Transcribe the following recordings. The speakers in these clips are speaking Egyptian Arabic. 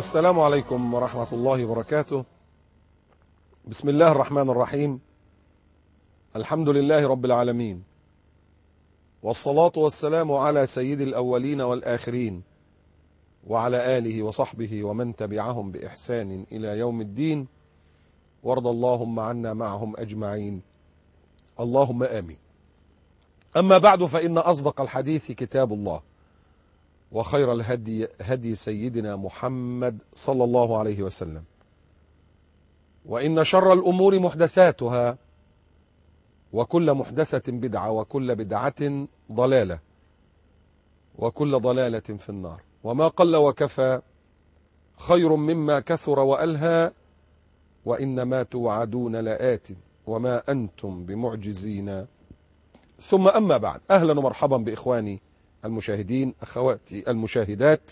السلام عليكم ورحمة الله وبركاته بسم الله الرحمن الرحيم الحمد لله رب العالمين والصلاة والسلام على سيد الأولين والآخرين وعلى آله وصحبه ومن تبعهم بإحسان إلى يوم الدين وارض اللهم عنا معهم أجمعين اللهم آمين أما بعد فإن أصدق الحديث كتاب الله وخير الهدي هدي سيدنا محمد صلى الله عليه وسلم وإن شر الأمور محدثاتها وكل محدثة بدعة وكل بدعة ضلالة وكل ضلالة في النار وما قل وكفى خير مما كثر وألهى وإنما توعدون لآت وما أنتم بمعجزين ثم أما بعد أهلا ومرحبا بإخواني المشاهدين أخواتي المشاهدات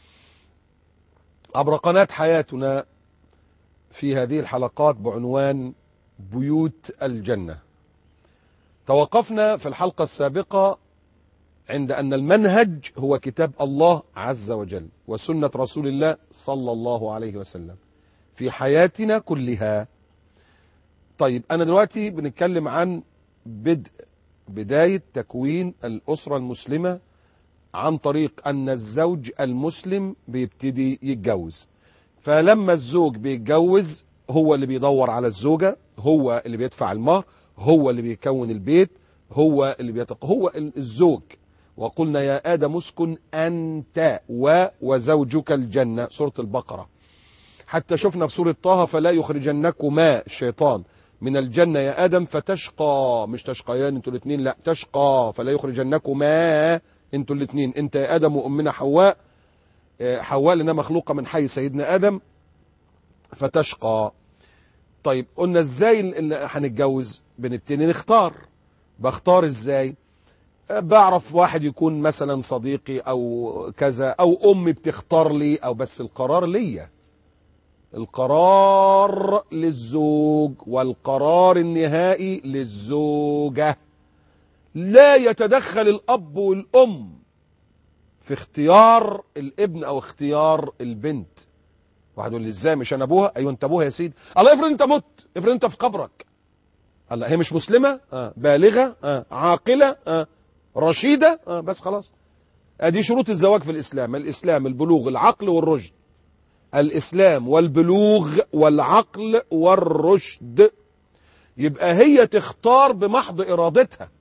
عبر قناة حياتنا في هذه الحلقات بعنوان بيوت الجنة توقفنا في الحلقة السابقة عند أن المنهج هو كتاب الله عز وجل وسنة رسول الله صلى الله عليه وسلم في حياتنا كلها طيب أنا دلوقتي بنتكلم عن بدء بداية تكوين الأسرة المسلمة عن طريق أن الزوج المسلم بيبتدي يتجوز فلما الزوج بيتجوز هو اللي بيدور على الزوجة هو اللي بيدفع المهر هو اللي بيكون البيت هو اللي بيتق... هو الزوج وقلنا يا آدم اسكن أنت و وزوجك الجنة سورة البقرة حتى شفنا في سورة طه فلا يخرجنكما الشيطان من الجنة يا آدم فتشقى مش تشقيان انتوا الاثنين لا تشقى فلا يخرجنكما انتوا الاثنين انت يا آدم وأمنا حواء حواء لأنها مخلوقة من حي سيدنا آدم فتشقى طيب قلنا ازاي اللي هنتجوز بنبتدي نختار بختار ازاي بعرف واحد يكون مثلا صديقي او كذا او امي بتختار لي او بس القرار ليا القرار للزوج والقرار النهائي للزوجة لا يتدخل الاب والام في اختيار الابن او اختيار البنت واحد يقول لي ازاي مش انا ابوها ايوه انت ابوها يا سيدي الله افرض انت مت افرض انت في قبرك الله هي مش مسلمه آه. بالغه آه. عاقله آه. رشيده آه. بس خلاص ادي شروط الزواج في الاسلام الاسلام البلوغ العقل والرشد الاسلام والبلوغ والعقل والرشد يبقى هي تختار بمحض ارادتها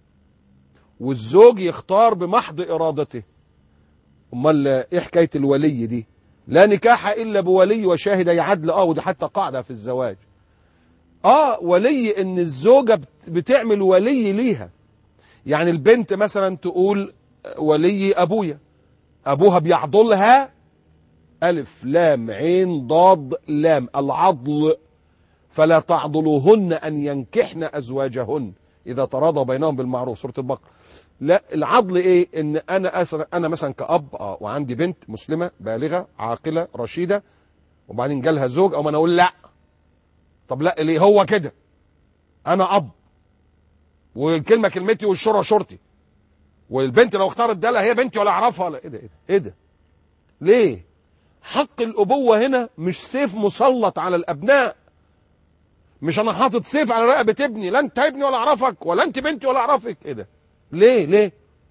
والزوج يختار بمحض ارادته امال ايه حكايه الولي دي لا نكاح الا بولي وشاهد عدل اه ودي حتى قاعده في الزواج اه ولي ان الزوجه بتعمل ولي ليها يعني البنت مثلا تقول ولي ابويا ابوها بيعضلها الف لام عين ضاد لام العضل فلا تعضلوهن ان ينكحن ازواجهن اذا تراضى بينهم بالمعروف سوره البقره لا العضل ايه ان انا أسر انا مثلا كاب اه وعندي بنت مسلمه بالغه عاقله رشيده وبعدين جالها زوج او ما انا اقول لا طب لا ليه هو كده انا اب والكلمه كلمتي والشره شرطي والبنت لو اختارت ده لا هي بنتي ولا اعرفها ولا ايه ده ايه ده ايه ده ليه حق الابوه هنا مش سيف مسلط على الابناء مش انا حاطط سيف على رقبه ابني لا انت ابني ولا اعرفك ولا انت بنتي ولا اعرفك ايه ده ليه ليه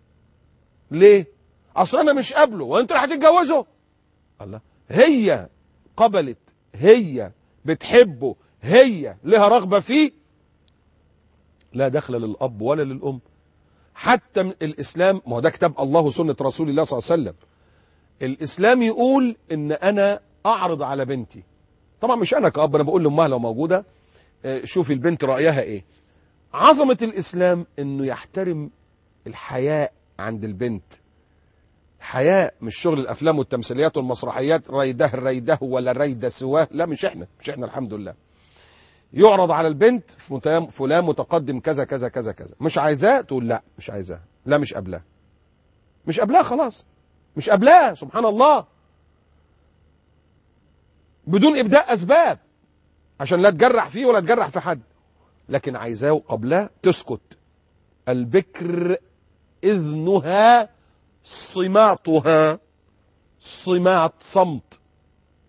ليه اصل انا مش قابله وانت اللي هتتجوزه الله هي قبلت هي بتحبه هي لها رغبه فيه لا دخل للاب ولا للام حتى من الاسلام ما هو ده كتاب الله وسنه رسول الله صلى الله عليه وسلم الاسلام يقول ان انا اعرض على بنتي طبعا مش انا كاب انا بقول لامها لو موجوده شوفي البنت رايها ايه عظمه الاسلام انه يحترم الحياء عند البنت حياء مش شغل الافلام والتمثيليات والمسرحيات ريده ريده ولا ريده سواه لا مش احنا مش احنا الحمد لله يعرض على البنت فلان متقدم كذا كذا كذا كذا مش عايزاه تقول لا مش عايزاه لا مش قابلاه مش قابلاه خلاص مش قابلاه سبحان الله بدون ابداء اسباب عشان لا تجرح فيه ولا تجرح في حد لكن عايزاه قبلها تسكت البكر إذنها صماتها صمات صمت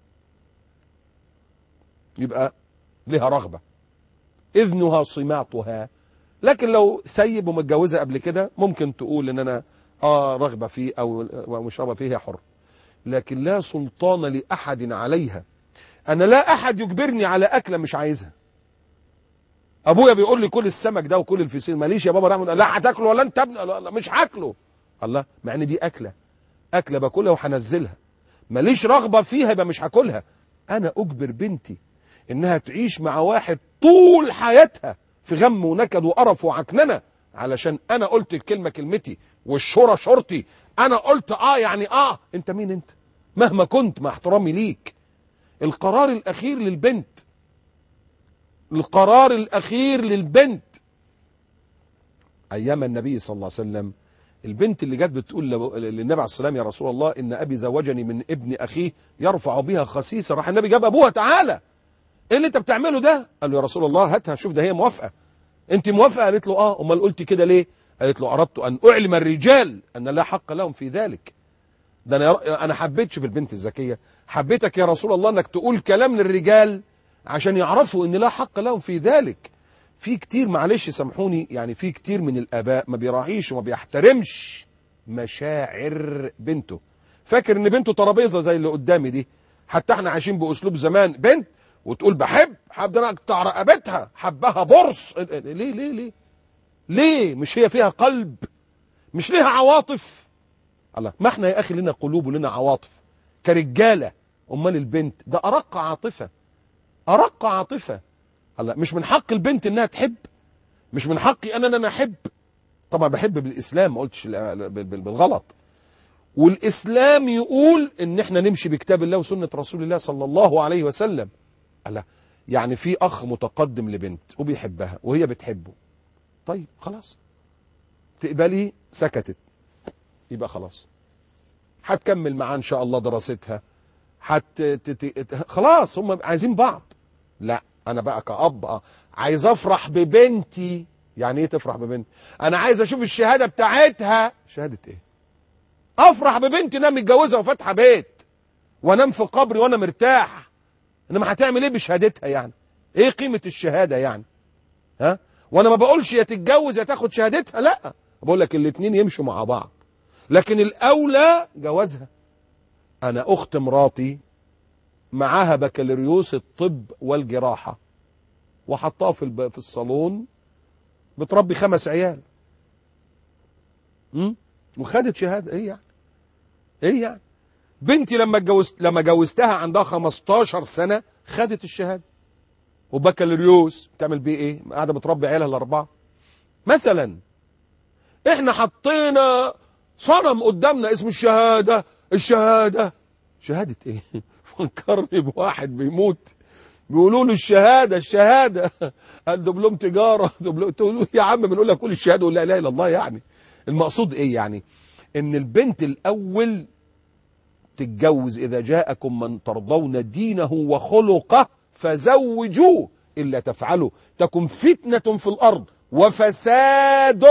يبقى لها رغبة إذنها صماتها لكن لو ثيب ومتجوزة قبل كده ممكن تقول إن أنا آه رغبة فيه أو مش رغبة فيه هي حر لكن لا سلطان لأحد عليها أنا لا أحد يجبرني على أكلة مش عايزها أبويا بيقول لي كل السمك ده وكل الفسيخ ماليش يا بابا رحمه لا هتاكله ولا أنت ابن لا, لا مش هاكله الله مع إن دي أكلة أكلة باكلها وهنزلها ماليش رغبة فيها يبقى مش هاكلها أنا أجبر بنتي إنها تعيش مع واحد طول حياتها في غم ونكد وقرف وعكننة علشان أنا قلت الكلمة كلمتي والشورى شرطي أنا قلت آه يعني آه أنت مين أنت مهما كنت مع احترامي ليك القرار الأخير للبنت القرار الأخير للبنت أيام النبي صلى الله عليه وسلم البنت اللي جت بتقول للنبي عليه السلام يا رسول الله إن أبي زوجني من ابن أخيه يرفع بها خسيسة راح النبي جاب أبوها تعالى إيه اللي أنت بتعمله ده قال له يا رسول الله هاتها شوف ده هي موافقة أنت موافقة قالت له آه أمال قلت كده ليه قالت له أردت أن أعلم الرجال أن لا حق لهم في ذلك ده أنا أنا حبيتش في البنت الذكية حبيتك يا رسول الله أنك تقول كلام للرجال عشان يعرفوا ان لا حق لهم في ذلك في كتير معلش سامحوني يعني في كتير من الاباء ما بيراعيش وما بيحترمش مشاعر بنته فاكر ان بنته ترابيزه زي اللي قدامي دي حتى احنا عايشين باسلوب زمان بنت وتقول بحب حب ده انا اقطع رقبتها حبها برص ليه ليه ليه ليه مش هي فيها قلب مش ليها عواطف الله ما احنا يا اخي لنا قلوب ولنا عواطف كرجاله امال البنت ده ارق عاطفه أرق عاطفة الله مش من حق البنت إنها تحب مش من حقي أنا أن أنا أحب طبعا بحب بالإسلام ما قلتش بالغلط والإسلام يقول إن إحنا نمشي بكتاب الله وسنة رسول الله صلى الله عليه وسلم الله يعني في أخ متقدم لبنت وبيحبها وهي بتحبه طيب خلاص تقبلي سكتت يبقى خلاص هتكمل معاه إن شاء الله دراستها حت تت... خلاص هم عايزين بعض لا انا بقى كأب عايز افرح ببنتي يعني ايه تفرح ببنتي انا عايز اشوف الشهادة بتاعتها شهادة ايه افرح ببنتي انها متجوزة وفاتحة بيت وانام في قبري وانا مرتاح انما هتعمل ايه بشهادتها يعني ايه قيمة الشهادة يعني ها وانا ما بقولش يا تتجوز يا تاخد شهادتها لا بقول لك الاتنين يمشوا مع بعض لكن الاولى جوازها انا اخت مراتي معاها بكالوريوس الطب والجراحة وحطها في في الصالون بتربي خمس عيال امم وخدت شهادة ايه يعني ايه يعني بنتي لما اتجوزت لما جوزتها عندها 15 سنة خدت الشهادة وبكالوريوس بتعمل بيه ايه قاعدة بتربي عيالها الاربعة مثلا احنا حطينا صنم قدامنا اسم الشهادة الشهادة شهادة ايه فكرني بواحد بيموت بيقولوا له الشهادة الشهادة قال دبلوم تجارة دبلوم تقول يا عم بنقول لك قول الشهادة ولا لا اله الا الله يعني المقصود ايه يعني ان البنت الاول تتجوز اذا جاءكم من ترضون دينه وخلقه فزوجوه الا تفعلوا تكن فتنة في الارض وفساد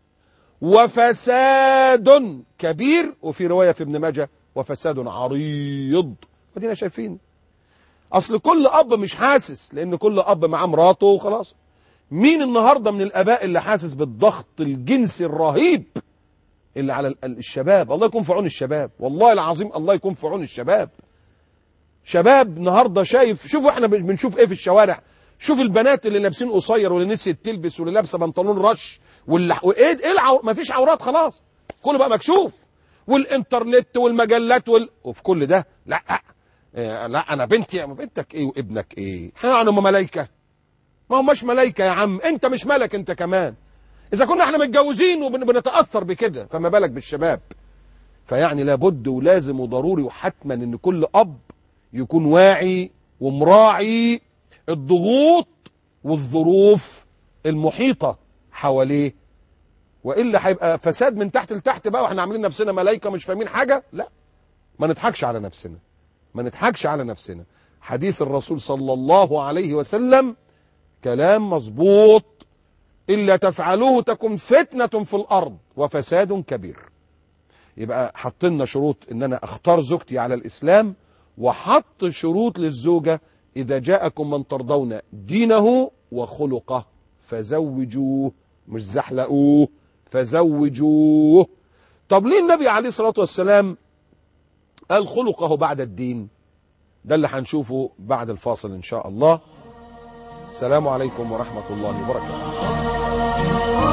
وفساد كبير وفي رواية في ابن ماجه وفساد عريض ودينا شايفين اصل كل اب مش حاسس لان كل اب معاه مراته وخلاص مين النهاردة من الاباء اللي حاسس بالضغط الجنسي الرهيب اللي على الشباب الله يكون في عون الشباب والله العظيم الله يكون في عون الشباب شباب النهاردة شايف شوفوا احنا بنشوف ايه في الشوارع شوف البنات اللي لابسين قصير واللي نسيت تلبس واللي لابسه بنطلون رش واللي ايه ايه العو... ما فيش عورات خلاص كله بقى مكشوف والانترنت والمجلات وال... وفي كل ده لا إيه لا انا بنتي بنتك ايه وابنك ايه احنا يعني هم ملايكه ما هماش ملايكه يا عم انت مش ملك انت كمان اذا كنا احنا متجوزين وبنتاثر بكده فما بالك بالشباب فيعني لابد ولازم وضروري وحتما ان كل اب يكون واعي ومراعي الضغوط والظروف المحيطه حواليه والا هيبقى فساد من تحت لتحت بقى واحنا عاملين نفسنا ملايكه مش فاهمين حاجه لا ما نضحكش على نفسنا ما نضحكش على نفسنا حديث الرسول صلى الله عليه وسلم كلام مظبوط الا تفعلوه تكن فتنه في الارض وفساد كبير يبقى حطلنا شروط ان انا اختار زوجتي على الاسلام وحط شروط للزوجه إذا جاءكم من ترضون دينه وخلقه فزوجوه مش زحلقوه فزوجوه طب ليه النبي عليه الصلاة والسلام قال خلقه بعد الدين ده اللي هنشوفه بعد الفاصل إن شاء الله السلام عليكم ورحمة الله وبركاته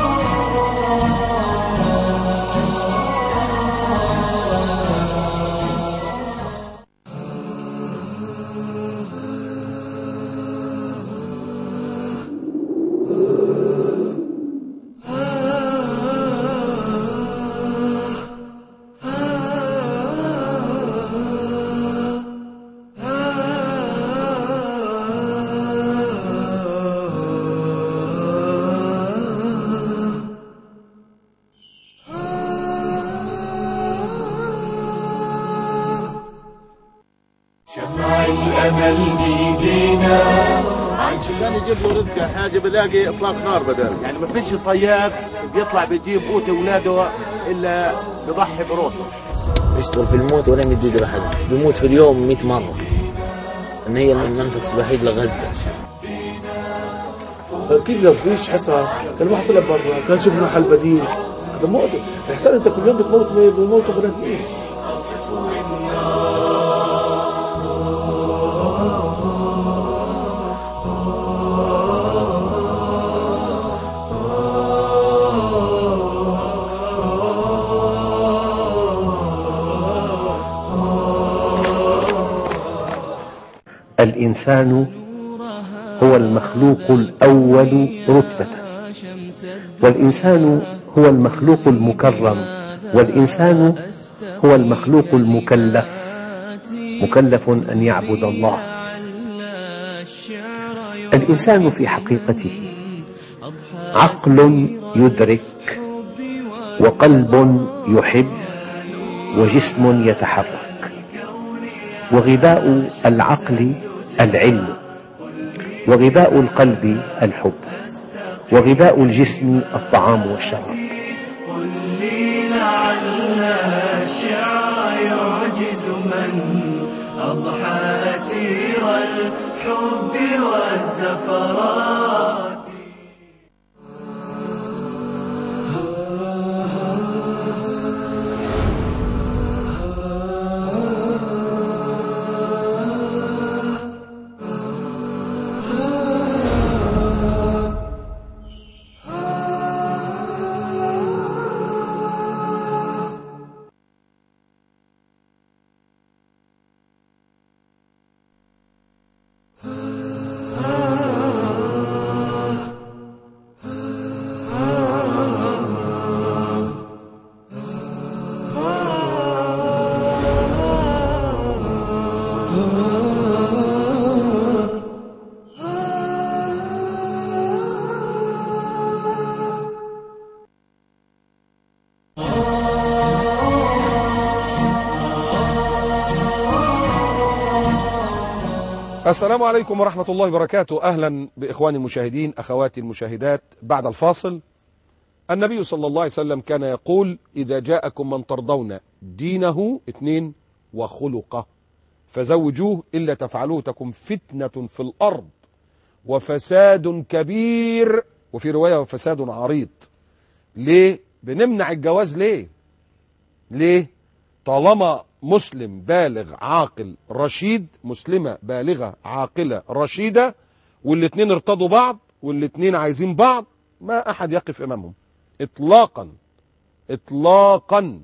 شمع الامل بيدينا عشان يجيب له رزقه حاجه بلاقي اطلاق نار بدل يعني ما فيش صياد بيطلع بيجيب قوت اولاده الا بيضحي بروحه يشتغل في الموت ولا يمد ايده لحد بيموت في اليوم 100 مرة ان هي المنفس الوحيد لغزة اكيد لو فيش حصار كان الواحد طلع برا كان شوف له حل بديل هذا موت الاحسان انت كل يوم بتموت بموت بني ادمين الإنسان هو المخلوق الأول رتبة والإنسان هو المخلوق المكرم والإنسان هو المخلوق المكلف مكلف أن يعبد الله الإنسان في حقيقته عقل يدرك وقلب يحب وجسم يتحرك وغذاء العقل العلم وغذاء القلب الحب وغذاء الجسم الطعام والشراب قل لي لعل الشعر يعجز من أضحى أسير الحب والزفرات السلام عليكم ورحمة الله وبركاته أهلا بإخواني المشاهدين أخواتي المشاهدات بعد الفاصل النبي صلى الله عليه وسلم كان يقول إذا جاءكم من ترضون دينه اثنين وخلقه فزوجوه إلا تفعلوه تكن فتنة في الأرض وفساد كبير وفي رواية وفساد عريض ليه بنمنع الجواز ليه ليه طالما مسلم بالغ عاقل رشيد مسلمة بالغة عاقلة رشيدة والاتنين ارتضوا بعض والاتنين عايزين بعض ما أحد يقف أمامهم إطلاقا إطلاقا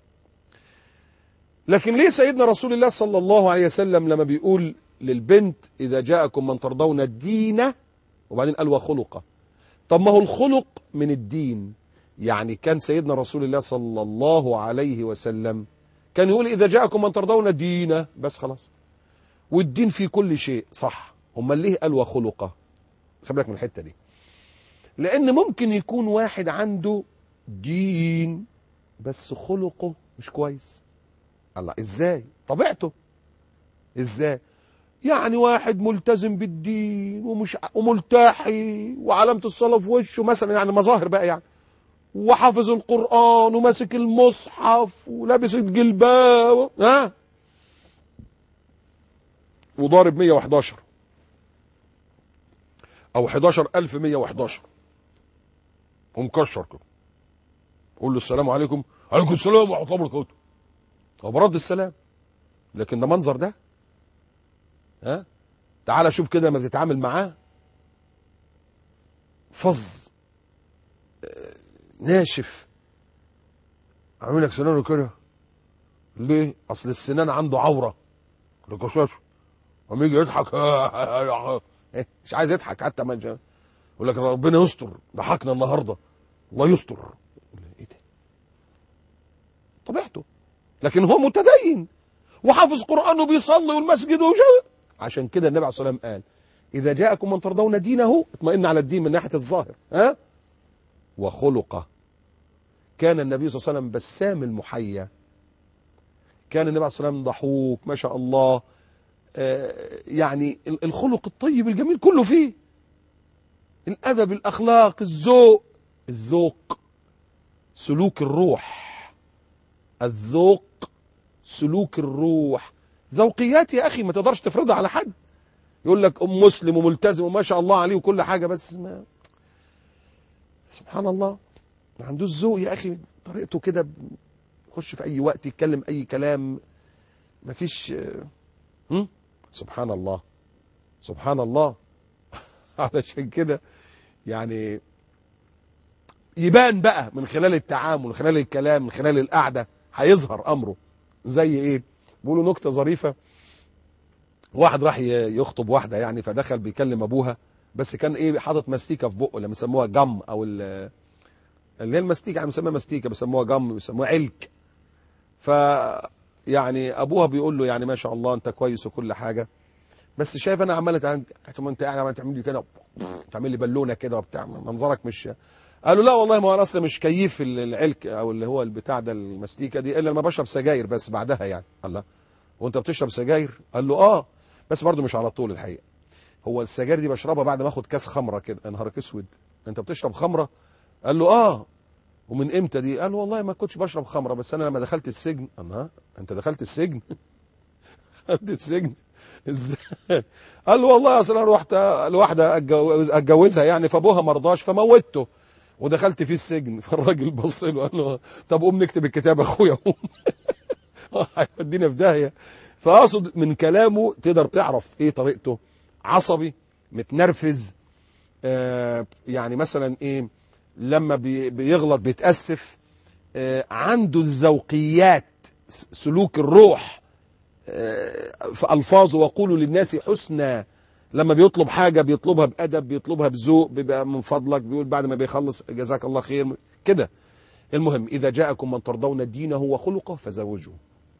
لكن ليه سيدنا رسول الله صلى الله عليه وسلم لما بيقول للبنت إذا جاءكم من ترضون الدين وبعدين قال وخلقه طب ما هو الخلق من الدين يعني كان سيدنا رسول الله صلى الله عليه وسلم كان يقول إذا جاءكم من ترضون دينه بس خلاص والدين في كل شيء صح امال ليه قال وخلقه خلي بالك من الحته دي لان ممكن يكون واحد عنده دين بس خلقه مش كويس الله ازاي طبيعته ازاي يعني واحد ملتزم بالدين ومش وملتحي وعلامه الصلاه في وشه مثلا يعني مظاهر بقى يعني وحافظ القرآن وماسك المصحف ولابس الجلباب ها وضارب 111 او 11111 ومكشر كده قول له السلام عليكم عليكم السلام ورحمه الله وبركاته هو برد السلام لكن ده منظر ده ها تعال شوف كده لما بتتعامل معاه فظ آه، ناشف عامل لك سنانه كده ليه اصل السنان عنده عوره لكشاش وما يجي يضحك إيه، مش عايز يضحك حتى ما يقول لك ربنا يستر ضحكنا النهارده الله يستر ايه ده طبيعته لكن هو متدين وحافظ قرآن وبيصلي والمسجد وجاء عشان كده النبي عليه الصلاة والسلام قال إذا جاءكم من ترضون دينه اطمئن على الدين من ناحية الظاهر ها وخلقه كان النبي صلى الله عليه وسلم بسام المحيا كان النبي عليه الصلاة والسلام ضحوك ما شاء الله آه، يعني ال- الخلق الطيب الجميل كله فيه الأدب الأخلاق الذوق الذوق سلوك الروح الذوق سلوك الروح ذوقيات يا أخي ما تقدرش تفرضها على حد يقول لك أم مسلم وملتزم وما شاء الله عليه وكل حاجة بس ما سبحان الله ما عندوش ذوق يا أخي طريقته كده يخش في أي وقت يتكلم أي كلام ما فيش هم؟ سبحان الله سبحان الله علشان كده يعني يبان بقى من خلال التعامل من خلال الكلام من خلال القعده هيظهر امره زي ايه بيقولوا نكته ظريفه واحد راح ي- يخطب واحده يعني فدخل بيكلم ابوها بس كان ايه حاطط ماستيكه في بقه اللي بيسموها جم او ال- اللي هي الماستيكه يعني بيسموها ماستيكه بيسموها جم بيسموها علك ف يعني ابوها بيقول له يعني ما شاء الله انت كويس وكل حاجه بس شايف انا عمال أتع- طب ما انت قاعد عمال تعمل لي كده تعمل لي بالونه كده وبتاع منظرك مش قالوا لا والله ما انا اصلا مش كيف ال- العلك او اللي هو البتاع ده المستيكه دي الا لما بشرب سجاير بس بعدها يعني الله وانت بتشرب سجاير قال له اه بس برضه مش على طول الحقيقه هو السجاير دي بشربها بعد ما اخد كاس خمره كده يا نهارك اسود انت بتشرب خمره قال له اه ومن امتى دي قال والله ما كنتش بشرب خمره بس انا لما دخلت السجن الله انت دخلت السجن دخلت السجن ازاي قال له والله اصل انا رحت لواحده أتجوز اتجوزها يعني فابوها ما رضاش فموتته ودخلت فيه السجن فالراجل بص له قال له طب قوم نكتب الكتاب اخويا قوم هيودينا في داهيه فاقصد من كلامه تقدر تعرف ايه طريقته عصبي متنرفز آه يعني مثلا ايه لما بي بيغلط بيتاسف آه عنده الذوقيات سلوك الروح آه في الفاظه وقولوا للناس حسنى لما بيطلب حاجه بيطلبها بادب بيطلبها بذوق بيبقى من فضلك بيقول بعد ما بيخلص جزاك الله خير كده المهم اذا جاءكم من ترضون دينه وخلقه فزوجوه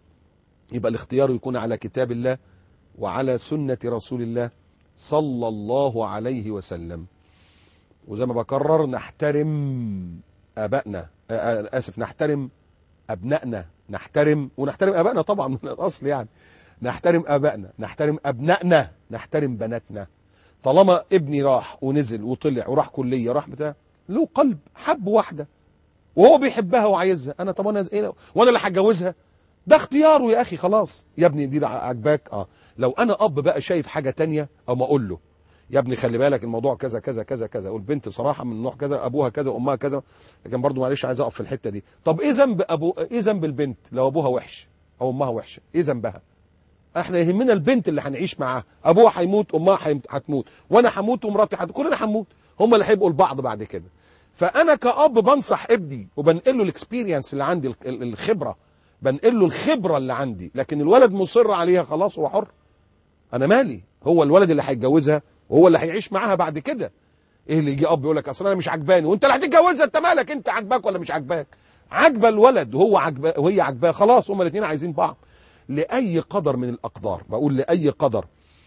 يبقى الاختيار يكون على كتاب الله وعلى سنه رسول الله صلى الله عليه وسلم وزي ما بكرر نحترم ابائنا آه، آه، اسف نحترم ابنائنا نحترم ونحترم ابائنا طبعا من الاصل يعني نحترم ابائنا نحترم ابنائنا نحترم بناتنا طالما ابني راح ونزل وطلع وراح كليه راح بتاع له قلب حب واحده وهو بيحبها وعايزها انا طب انا ايه وانا اللي هتجوزها ده اختياره يا اخي خلاص يا ابني دي عجباك اه لو انا اب بقى شايف حاجه تانية او ما اقول له يا ابني خلي بالك الموضوع كذا كذا كذا كذا والبنت بصراحه من نوع كذا ابوها كذا وامها كذا لكن برضو معلش عايز اقف في الحته دي طب ايه ذنب ابو ايه ذنب البنت لو ابوها وحش او امها وحشه ايه ذنبها احنا يهمنا البنت اللي هنعيش معاها ابوها هيموت امها هيم- هتموت وانا هموت ومراتي هتموت كلنا هنموت هم اللي هيبقوا لبعض بعد كده فانا كاب بنصح ابني وبنقل له الاكسبيرينس اللي عندي ال- ال- الخبره بنقل له الخبره اللي عندي لكن الولد مصر عليها خلاص هو حر انا مالي هو الولد اللي هيتجوزها وهو اللي هيعيش معاها بعد كده ايه اللي يجي اب يقول لك اصل انا مش عجباني وانت اللي هتتجوزها انت مالك انت عجباك ولا مش عجباك عجبه الولد وهو عجباه وهي عجباه خلاص هما الاثنين عايزين بعض لاي قدر من الاقدار بقول لاي قدر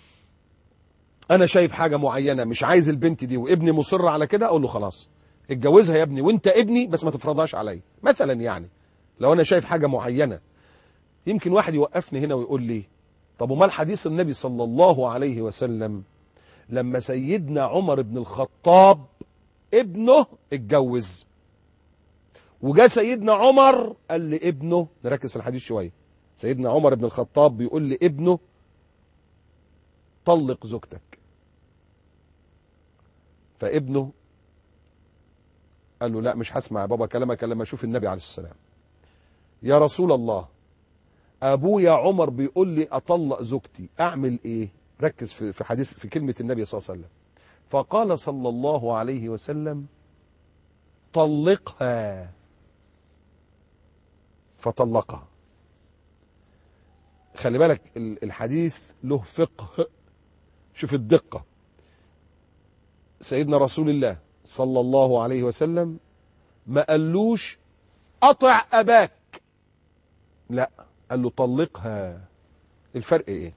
انا شايف حاجه معينه مش عايز البنت دي وابني مصر على كده اقول له خلاص اتجوزها يا ابني وانت ابني بس ما تفرضهاش عليا مثلا يعني لو انا شايف حاجه معينه يمكن واحد يوقفني هنا ويقول لي طب وما الحديث النبي صلى الله عليه وسلم لما سيدنا عمر بن الخطاب ابنه اتجوز وجاء سيدنا عمر قال لابنه نركز في الحديث شويه سيدنا عمر بن الخطاب بيقول لابنه طلق زوجتك فابنه قال له لا مش هسمع يا بابا كلامك لما اشوف النبي عليه السلام يا رسول الله ابويا عمر بيقول لي اطلق زوجتي اعمل ايه ركز في في حديث في كلمه النبي صلى الله عليه وسلم فقال صلى الله عليه وسلم طلقها فطلقها خلي بالك ال- الحديث له فقه شوف الدقة سيدنا رسول الله صلى الله عليه وسلم ما قالوش أطع أباك لا قال له طلقها الفرق ايه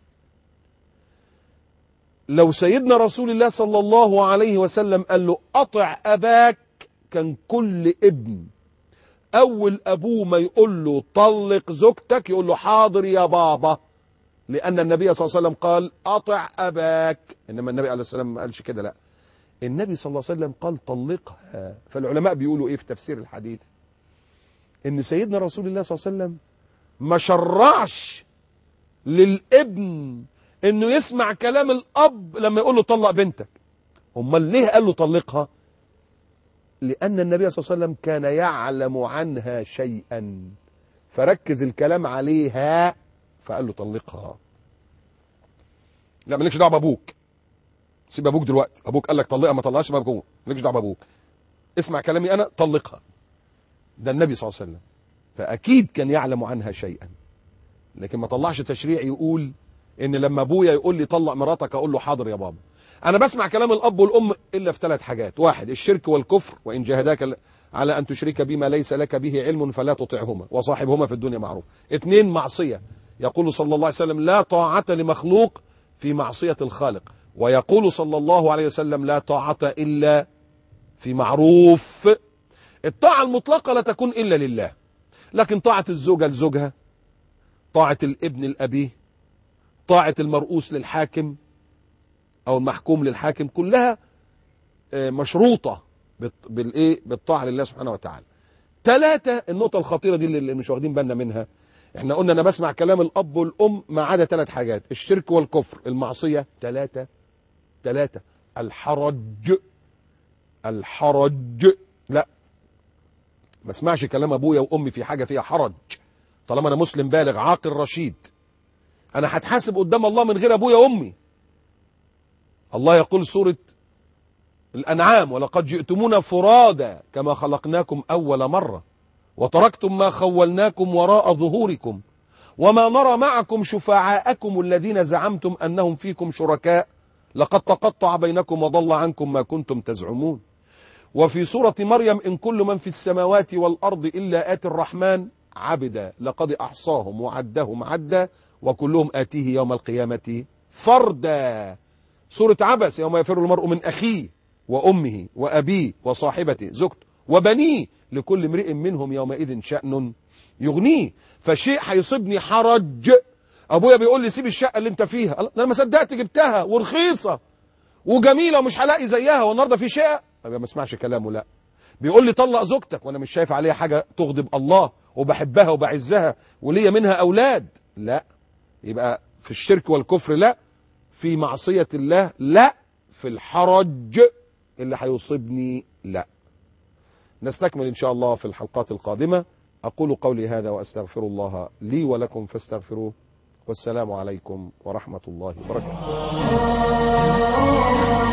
لو سيدنا رسول الله صلى الله عليه وسلم قال له أطع أباك كان كل ابن أول أبوه ما يقول له طلق زوجتك يقول له حاضر يا بابا لأن النبي صلى الله عليه وسلم قال أطع أباك إنما النبي عليه السلام ما قالش كده لا النبي صلى الله عليه وسلم قال طلقها فالعلماء بيقولوا إيه في تفسير الحديث إن سيدنا رسول الله صلى الله عليه وسلم ما شرعش للابن انه يسمع كلام الاب لما يقول له طلق بنتك امال ليه قال له طلقها لان النبي صلى الله عليه وسلم كان يعلم عنها شيئا فركز الكلام عليها فقال له طلقها لا مالكش دعوه بابوك سيب ابوك دلوقتي ابوك قال لك طلقها ما طلقهاش ما ابوك مالكش دعوه بابوك اسمع كلامي انا طلقها ده النبي صلى الله عليه وسلم فاكيد كان يعلم عنها شيئا لكن ما طلعش تشريع يقول ان لما ابويا يقول لي طلق مراتك اقول له حاضر يا بابا انا بسمع كلام الاب والام الا في ثلاث حاجات واحد الشرك والكفر وان جاهداك على ان تشرك بما ليس لك به علم فلا تطعهما وصاحبهما في الدنيا معروف اثنين معصيه يقول صلى الله عليه وسلم لا طاعه لمخلوق في معصيه الخالق ويقول صلى الله عليه وسلم لا طاعه الا في معروف الطاعه المطلقه لا تكون الا لله لكن طاعه الزوجه لزوجها طاعه الابن لابيه طاعة المرؤوس للحاكم أو المحكوم للحاكم كلها مشروطة بالإيه بالطاعة لله سبحانه وتعالى ثلاثة النقطة الخطيرة دي اللي مش واخدين بالنا منها احنا قلنا انا بسمع كلام الاب والام ما عدا ثلاث حاجات الشرك والكفر المعصية ثلاثة ثلاثة الحرج الحرج لا ما اسمعش كلام ابويا وامي في حاجة فيها حرج طالما انا مسلم بالغ عاقل رشيد انا هتحاسب قدام الله من غير ابويا وامي الله يقول سورة الانعام ولقد جئتمونا فرادا كما خلقناكم اول مرة وتركتم ما خولناكم وراء ظهوركم وما نرى معكم شفعاءكم الذين زعمتم انهم فيكم شركاء لقد تقطع بينكم وضل عنكم ما كنتم تزعمون وفي سورة مريم إن كل من في السماوات والأرض إلا آتي الرحمن عبدا لقد أحصاهم وعدهم عدا وكلهم آتيه يوم القيامة فردا سورة عبس يوم يفر المرء من أخيه وأمه وأبيه وصاحبته زوجته وبنيه لكل امرئ منهم يومئذ شأن يغنيه فشيء هيصيبني حرج أبويا بيقول لي سيب الشقة اللي أنت فيها أنا ما صدقت جبتها ورخيصة وجميلة ومش هلاقي زيها والنهارده في شقة ما اسمعش كلامه لا بيقول لي طلق زوجتك وانا مش شايف عليها حاجة تغضب الله وبحبها وبعزها وليا منها أولاد لا يبقى في الشرك والكفر لا في معصية الله لا في الحرج اللي هيصيبني لا نستكمل إن شاء الله في الحلقات القادمة أقول قولي هذا وأستغفر الله لي ولكم فاستغفروه والسلام عليكم ورحمة الله وبركاته